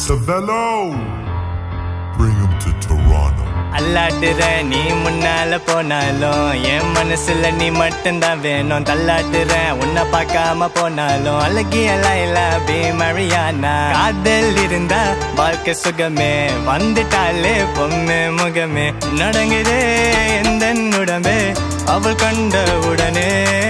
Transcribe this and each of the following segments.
Savello. Bring him to Toronto. அல்லாட்டுற நீ முன்னால போனாலும் என் மனசுல நீ மட்டும்தான் வேணும் தள்ளாட்டுற உன்னை பார்க்காம போனாலும் அழகிய லைலா பி மழியானா காதல் இருந்தா வாழ்க்கை சுகமே வந்துட்டாலே பொம்மை முகமே நடங்குதே எந்த உடம்பே அவள் கண்ட உடனே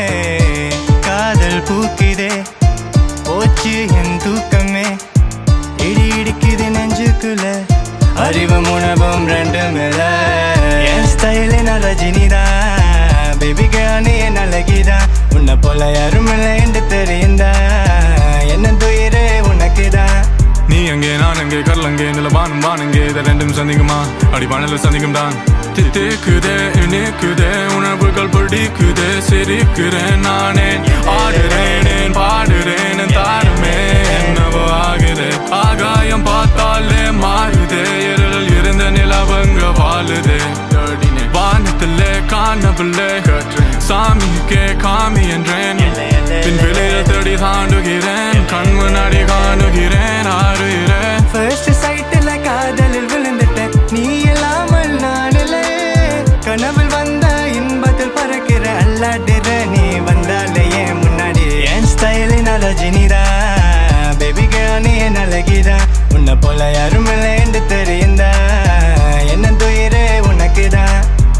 காதல் பூக்குதே போச்சு என் தூக்கமே இடி இடிக்குது நெஞ்சுக்குள்ள அறிவு உணவும் ரெண்டும் இல்ல என் ஸ்டைலு நான் ரஜினிதான் பேபி நீ என் அழகிதான் உன்னை போல யாரும் இல்லை என்று தெரியுந்தா என்ன துயிரே உனக்குதான் நீ அங்கே நான் அங்கே கடல் அங்கே நிலவானும் வானங்கே இதை ரெண்டும் சந்திக்குமா அடி வானல சந்திக்கும் தான் திக்குதே இனிக்குதே உணர்வுகள் பிடிக்குதே சிரிக்கிறேன் நானே ஆடுறேன் பாடுறேன் தாருமே என்னவோ ஆகுது ஆகாயம் பார்த்தாலே மாறுதே இருளில் இருந்த நிலவங்க வாழுதே வானத்துல காணவில்லை சாமிக்கே காமி என்றேன் பின் விளைய தேடி தாண்டுகிறேன் கண் முன்னாடி காணுகிறேன் ஆறுகிறேன் ஃபர்ஸ்ட் சைட்டில் காதலில் விழுந்துட்டேன் நீ இல்லாமல் நான் இல்லை கனவில் வந்த இன்பத்தில் பறக்கிற அல்லாடுற நீ வந்தாலே ஏன் முன்னாடி என் ஸ்டைலு நான் ரஜினிதா பேபி நீ என் அழகிதா உன்னை போல யாரும் இல்லை என்று தெரியுந்தா என்ன துயிரே உனக்குதான்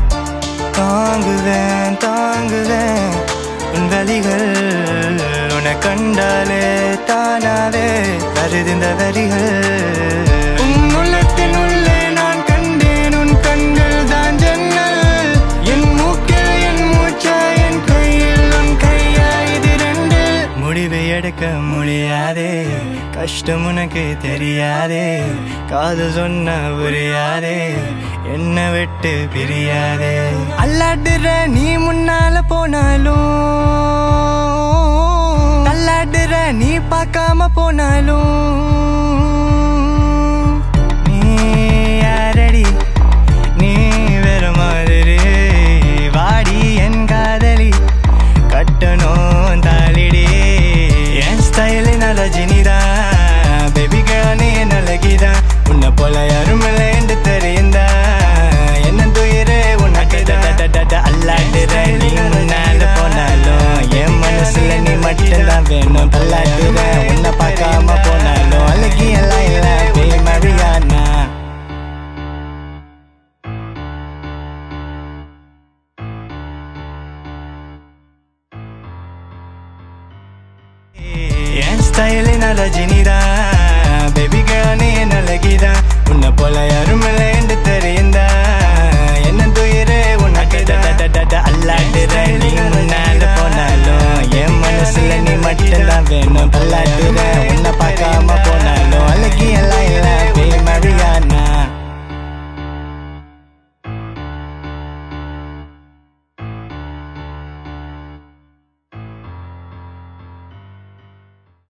தாங்குவேன் தாங்குவேன் உன் வலிகள் உன்னை கண்டாலே தானாவே கருதிந்த வரிகள் உன் உள்ளத்தின் உள்ளே நான் கண்டேன் உன் கண்கள் தான் ஜன்னல் என் மூக்கில் என் மூச்சா என் கையில் உன் கையா இது ரெண்டு முடிவை எடுக்க முடியாதே கஷ்டம் உனக்கு தெரியாதே காது சொன்ன புரியாதே என்ன விட்டு பிரியாதே அல்லாடுற நீ முன்னால போனாலும் தள்ளாடுற நீ பார்க்காம போனாலும் நீ யாரடி நீ வேற மாதிரி வாடி என் காதலி கட்டணும் தாளிடி என் ஸ்டைலு நான் ரஜினிதா பேபி நீ என் அழகிதா உன்னை போல யாரும் இல்லை என்று தெரியுந்தா என்ன துயிரே உனக்கு அல்லாடுற நீ முன்னால போனாலும் என் மனசுல நீ மட்டும்தான் வேணும் தள்ளாடுற